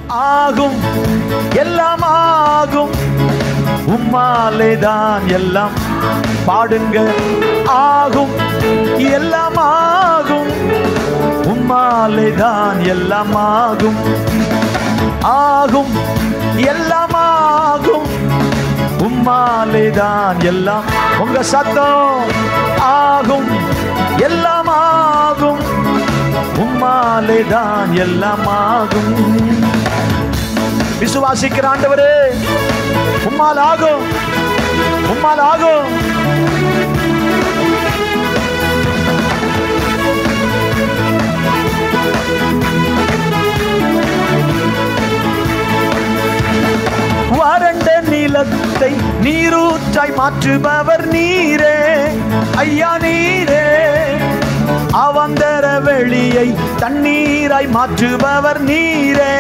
ஆகும் எல்லாம் ஆகும் உம்மாலே தான் எல்லாம் பாடுங்க ஆகும் எல்லாம் ஆகும் உம்மாலே தான் எல்லாம் ஆகும் ஆகும் எல்லாம் ஆகும் உம்மாலே தான் எல்லாம் உங்க சத்தம் ஆகும் எல்லாம் ஆகும் உம்மாலே தான் எல்லாம் ஆகும் விசுவாசிக்கிற ஆண்டவரே உம்மால் ஆகும் உம்மால் ஆகும் வறண்ட நிலத்தை நீரூற்றாய் மாற்றுபவர் நீரே ஐயா நீரே அவந்தர வெளியை தண்ணீராய் மாற்றுபவர் நீரே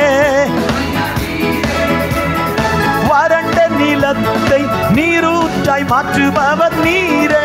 வறண்ட நிலத்தை நீரூற்றாய் மாற்றுபவர் நீரே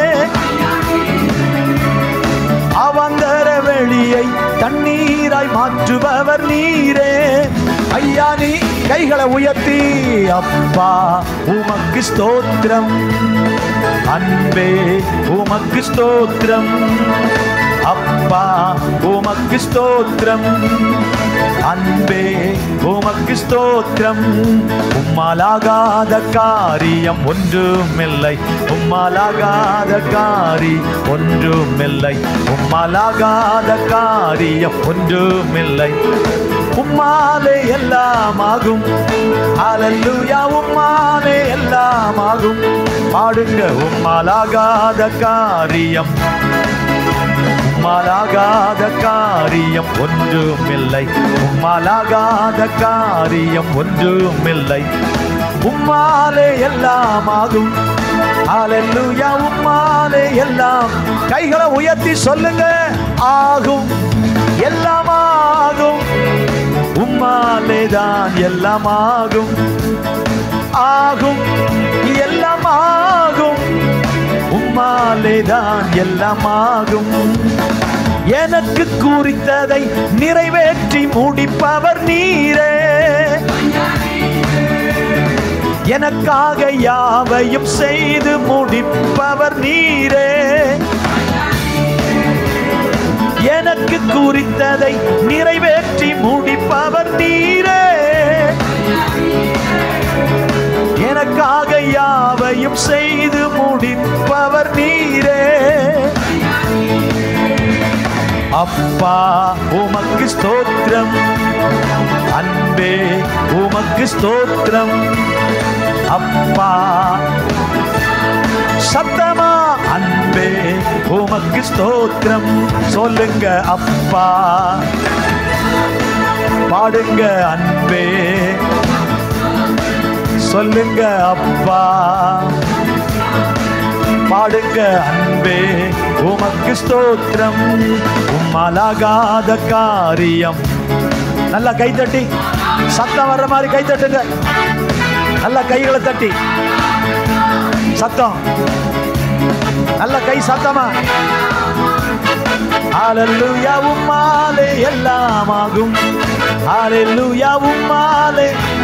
அவந்தர வெளியை தண்ணீராய் மாற்றுபவர் நீரே ஐயா நீ கைகளை உயர்த்தி அப்பா உமக்கு ஸ்தோத்திரம் அன்பே உமக்கு ஸ்தோத்திரம் அப்பா உமக்கு ஸ்தோத்திரம் அன்பே உமக்கு ஸ்தோத்திரம் உம்மாலாகாத காரியம் ஒன்றுமில்லை உம்மாலாகாத காரி ஒன்றுமில்லை உம்மாலாகாத காரியம் ஒன்றுமில்லை உம்மாலே எல்லாமாகும் அலல்லுயா உம்மாலே எல்லாமாகும் பாடுங்க உம்மாலாகாத காரியம் உம்மாலாகாத காரியம் ஒன்றுமில்லை உம்மாலாகாத காரியம் ஒன்றுமில்லை உம்மாலே எல்லாமாகும் அலல்லுயா உம்மாலே எல்லாம் கைகளை உயர்த்தி சொல்லுங்க ஆகும் எல்லாமாகும் உம்மாலே தான் எல்லாமாகும் ஆகும் எல்லாமாகும் உம்மாலே தான் எல்லாமாகும் எனக்கு குறித்ததை நிறைவேற்றி முடிப்பவர் நீரே எனக்காக யாவையும் செய்து முடிப்பவர் நீரே எனக்கு குறித்ததை நிறைவேற்றி முடிப்பவர் நீரே எனக்காக யாவையும் செய்து முடிப்பவர் நீரே அப்பா உமக்கு ஸ்தோத்திரம் அன்பே உமக்கு ஸ்தோத்திரம் அப்பா சத்தமா அன்பே உமக்கு ஸ்தோத்திரம் சொல்லுங்க அப்பா பாடுங்க அன்பே சொல்லுங்க அப்பா பாடுங்க அன்பே உமக்கு ஸ்தோத்திரம் உம்மாலாகாத காரியம் நல்லா கை தட்டி சத்தம் வர்ற மாதிரி கை தட்டுங்க நல்லா கைகளை தட்டி சத்தம் நல்ல கை சத்தமா ஹalleluya உம்மாலே எல்லாமாகும் ஹalleluya உம்மாலே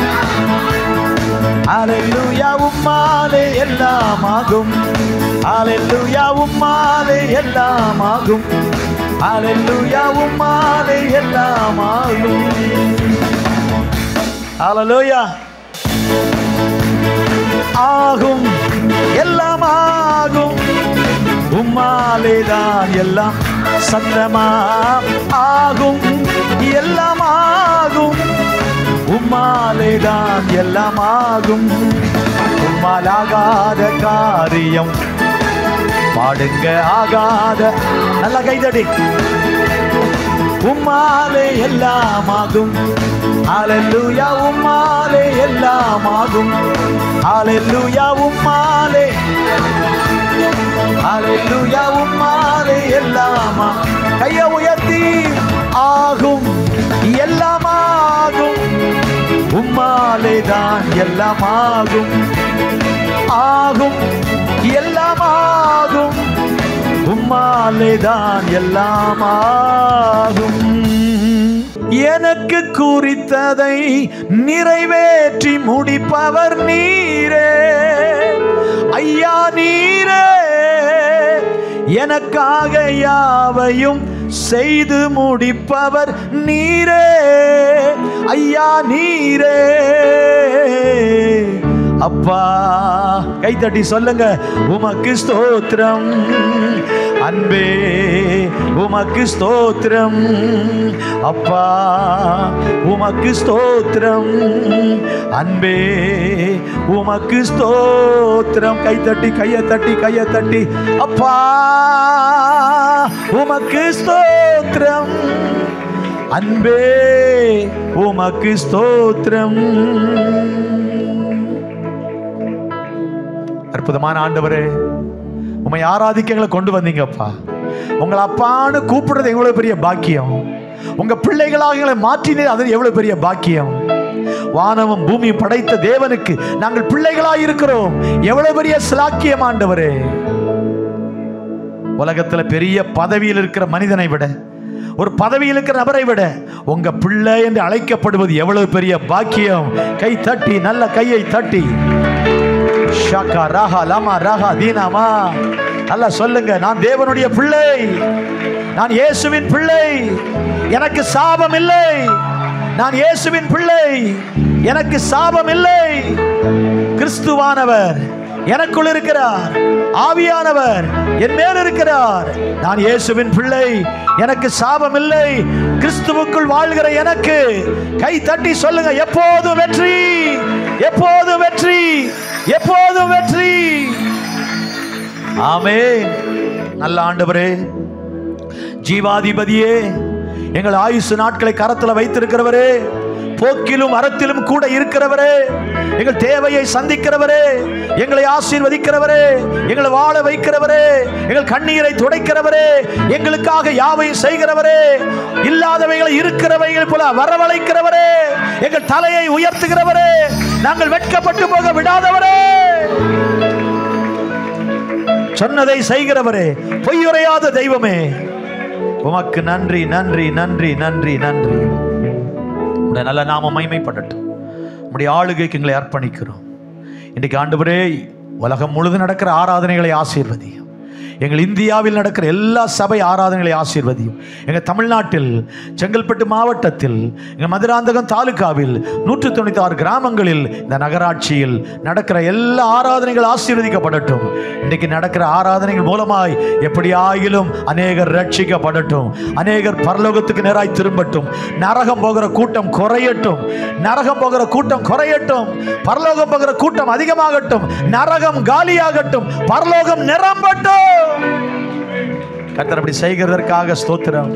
ஹalleluya உம்மாலே எல்லாமாகும் ஹalleluya உம்மாலே எல்லாமாகும் ஹalleluya உம்மாலே எல்லாமாகும் ஹalleluya ஆகும் எல்லாம் ஆகும் உம்மாலே தான் எல்லாம் சத்தமா ஆகும் எல்லாம் ஆகும் உம்மாலே தான் எல்லாம் ஆகும் உம்மாலாகாத காரியம் பாடுங்க ஆகாத நல்ல கைதடி உம்மாலே எல்லாமாகும் ஹalleluya உம்மாலே எல்லாமாகும் ஹalleluya உம்மாலே ஹalleluya உம்மாலே எல்லாமா கைய உயர்த்தி ஆகும் எல்லாமாகும் உம்மாலே தான் எல்லாமாகும் ஆகும் எல்லாமாகும் உம்மாலே தான் எல்லாமாகும் எனக்கு குறித்ததை நிறைவேற்றி முடிப்பவர் நீரே ஐயா நீரே எனக்காக யாவையும் செய்து முடிப்பவர் நீரே ஐயா நீரே அப்பா கைத்தட்டி சொல்லுங்க உமக்கு ஸ்தோத்திரம் அன்பே உமக்கு ஸ்தோத்திரம் அப்பா உமக்கு ஸ்தோத்திரம் அன்பே உமக்கு ஸ்தோத்திரம் கைத்தட்டி கையை தட்டி கையை தட்டி அப்பா உமக்கு ஸ்தோத்திரம் அன்பே உமக்கு ஸ்தோத்திரம் அற்புதமான ஆண்டவரே உம்மை ஆராதிக்க எங்களை கொண்டு வந்தீங்கப்பா உங்களை அப்பான்னு கூப்பிடுறது எவ்வளவு பெரிய பாக்கியம் உங்க பிள்ளைகளாக எங்களை மாற்றினது அது எவ்வளவு பெரிய பாக்கியம் வானமும் பூமி படைத்த தேவனுக்கு நாங்கள் பிள்ளைகளாய் இருக்கிறோம் எவ்வளவு பெரிய சிலாக்கியம் ஆண்டவரே உலகத்துல பெரிய பதவியில் இருக்கிற மனிதனை விட ஒரு பதவியில் இருக்கிற நபரை விட உங்க பிள்ளை என்று அழைக்கப்படுவது எவ்வளவு பெரிய பாக்கியம் கை தட்டி நல்ல கையை தட்டி ஷாக்கா ராகா லாமா ராகா தீனாமா நல்லா சொல்லுங்க நான் தேவனுடைய பிள்ளை நான் இயேசுவின் பிள்ளை எனக்கு சாபம் இல்லை நான் இயேசுவின் பிள்ளை எனக்கு சாபம் இல்லை கிறிஸ்துவானவர் எனக்குள் இருக்கிறார் ஆவியானவர் என் மேல் இருக்கிறார் நான் இயேசுவின் பிள்ளை எனக்கு சாபம் இல்லை கிறிஸ்துவுக்குள் வாழ்கிற எனக்கு கை தட்டி சொல்லுங்க எப்போதும் வெற்றி எப்போதும் வெற்றி எப்போதும் வெற்றி ஆமே நல்ல ஆண்டவரே ஜீவாதிபதியே எங்கள் ஆயுசு நாட்களை கரத்துல வைத்திருக்கிறவரே போக்கிலும் அறத்திலும் கூட இருக்கிறவரே எங்கள் தேவையை சந்திக்கிறவரே எங்களை ஆசீர்வதிக்கிறவரே எங்களை வாழ வைக்கிறவரே எங்கள் கண்ணீரை துடைக்கிறவரே எங்களுக்காக யாவையும் செய்கிறவரே இல்லாதவைகளை இருக்கிறவைகள் போல வரவழைக்கிறவரே எங்கள் தலையை உயர்த்துகிறவரே நாங்கள் வெட்கப்பட்டு போக விடாதவரே சொன்னதை செய்கிறவரே பொய்யுரையாத தெய்வமே உமக்கு நன்றி நன்றி நன்றி நன்றி நன்றி உடைய நல்ல நாம மைமைப்படட்டும் உடைய ஆளுகைக்கு எங்களை அர்ப்பணிக்கிறோம் இன்றைக்கு ஆண்டவரே உலகம் முழுதும் நடக்கிற ஆராதனைகளை ஆசீர்வதியும் எங்கள் இந்தியாவில் நடக்கிற எல்லா சபை ஆராதனைகளை ஆசீர்வதியும் எங்கள் தமிழ்நாட்டில் செங்கல்பட்டு மாவட்டத்தில் எங்கள் மதுராந்தகம் தாலுகாவில் நூற்று தொண்ணூற்றி ஆறு கிராமங்களில் இந்த நகராட்சியில் நடக்கிற எல்லா ஆராதனைகள் ஆசீர்வதிக்கப்படட்டும் இன்றைக்கு நடக்கிற ஆராதனைகள் மூலமாய் எப்படி ஆகிலும் அநேகர் ரட்சிக்கப்படட்டும் அநேகர் பரலோகத்துக்கு நேராய் திரும்பட்டும் நரகம் போகிற கூட்டம் குறையட்டும் நரகம் போகிற கூட்டம் குறையட்டும் பரலோகம் போகிற கூட்டம் அதிகமாகட்டும் நரகம் காலியாகட்டும் பரலோகம் நிரம்பட்டும் கர்த்தர் அப்படி செய்கிறதற்காக ஸ்தோத்திரம்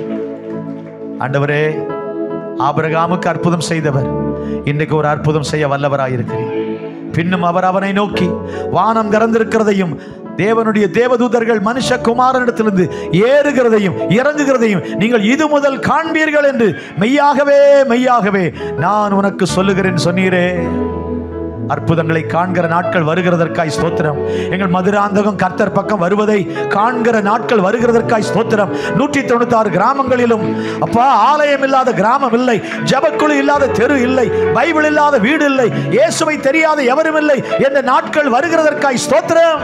ஆண்டவரே ஆபிரகாமுக்கு அற்புதம் செய்தவர் இன்றைக்கு ஒரு அற்புதம் செய்ய வல்லவராயிருக்கிறீர் பின்னும் அவர் அவனை நோக்கி வானம் திறந்திருக்கிறதையும் தேவனுடைய தேவதூதர்கள் மனுஷகுமாரனிடத்திலிருந்து ஏறுகிறதையும் இறங்குகிறதையும் நீங்கள் இது முதல் காண்பீர்கள் என்று மெய்யாகவே மெய்யாகவே நான் உனக்கு சொல்லுகிறேன் சொன்னீரே அற்புதங்களை காண்கிற நாட்கள் வருகிறதற்காய் ஸ்தோத்திரம் எங்கள் மதுராந்தகம் கர்த்தர் பக்கம் வருவதை காண்கிற நாட்கள் வருகிறதற்காய் ஸ்தோத்திரம் நூற்றி தொண்ணூத்தி ஆறு கிராமங்களிலும் அப்பா ஆலயம் இல்லாத கிராமம் இல்லை ஜபக்குழு இல்லாத தெரு இல்லை பைபிள் இல்லாத வீடு இல்லை இயேசுவை தெரியாத எவரும் இல்லை என்ற நாட்கள் வருகிறதற்காய் ஸ்தோத்திரம்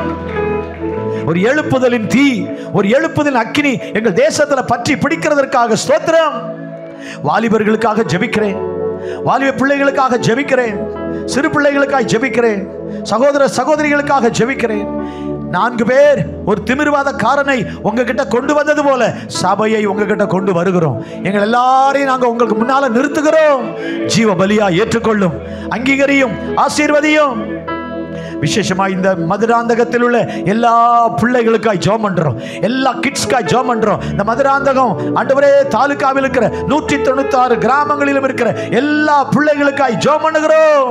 ஒரு எழுப்புதலின் தீ ஒரு எழுப்புதலின் அக்கினி எங்கள் தேசத்துல பற்றி பிடிக்கிறதற்காக ஸ்தோத்திரம் வாலிபர்களுக்காக ஜெபிக்கிறேன் வாலிப பிள்ளைகளுக்காக ஜெபிக்கிறேன் சிறு பிள்ளைகளுக்காக ஜெபிக்கிறேன் சகோதர சகோதரிகளுக்காக ஜெபிக்கிறேன் நான்கு பேர் ஒரு திமிர்வாதக்காரனை உங்ககிட்ட கொண்டு வந்தது போல சபையை உங்ககிட்ட கொண்டு வருகிறோம் எங்கள் எல்லாரையும் நாங்கள் உங்களுக்கு முன்னால நிறுத்துகிறோம் ஜீவ பலியா ஏற்றுக்கொள்ளும் அங்கீகரியும் ஆசீர்வதியும் விசேஷமா இந்த மதுராந்தகத்தில் உள்ள எல்லா பிள்ளைகளுக்காய் ஜோம் பண்றோம் எல்லா கிட்ஸ்க்காய் ஜோம் பண்றோம் இந்த மதுராந்தகம் ஆண்டவரே தாலுகாவில் இருக்கிற நூற்றி தொண்ணூத்தி ஆறு கிராமங்களிலும் இருக்கிற எல்லா பிள்ளைகளுக்காய் ஜோம் பண்ணுகிறோம்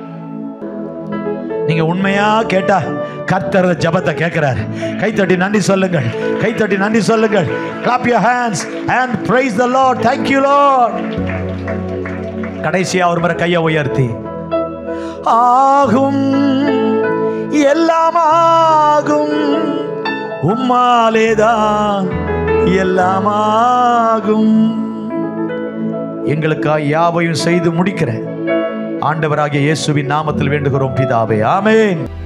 நீங்க உண்மையா கேட்டா கர்த்தர் அந்த ஜபத்தை கேட்கிறார் கைத்தட்டி நன்றி சொல்லுங்கள் கைத்தட்டி நன்றி சொல்லுங்கள் clap your hands and praise the lord thank you lord கடைசியா ஒரு முறை கையை உயர்த்தி ஆகும் எல்லாம் ஆகும் உம்மாலேதான் எல்லாம் ஆகும் எங்களுக்காக யாவையும் செய்து முடிக்கிற ஆண்டவராகிய இயேசுவின் நாமத்தில் வேண்டுகிறோம் பிதாவே ஆமென்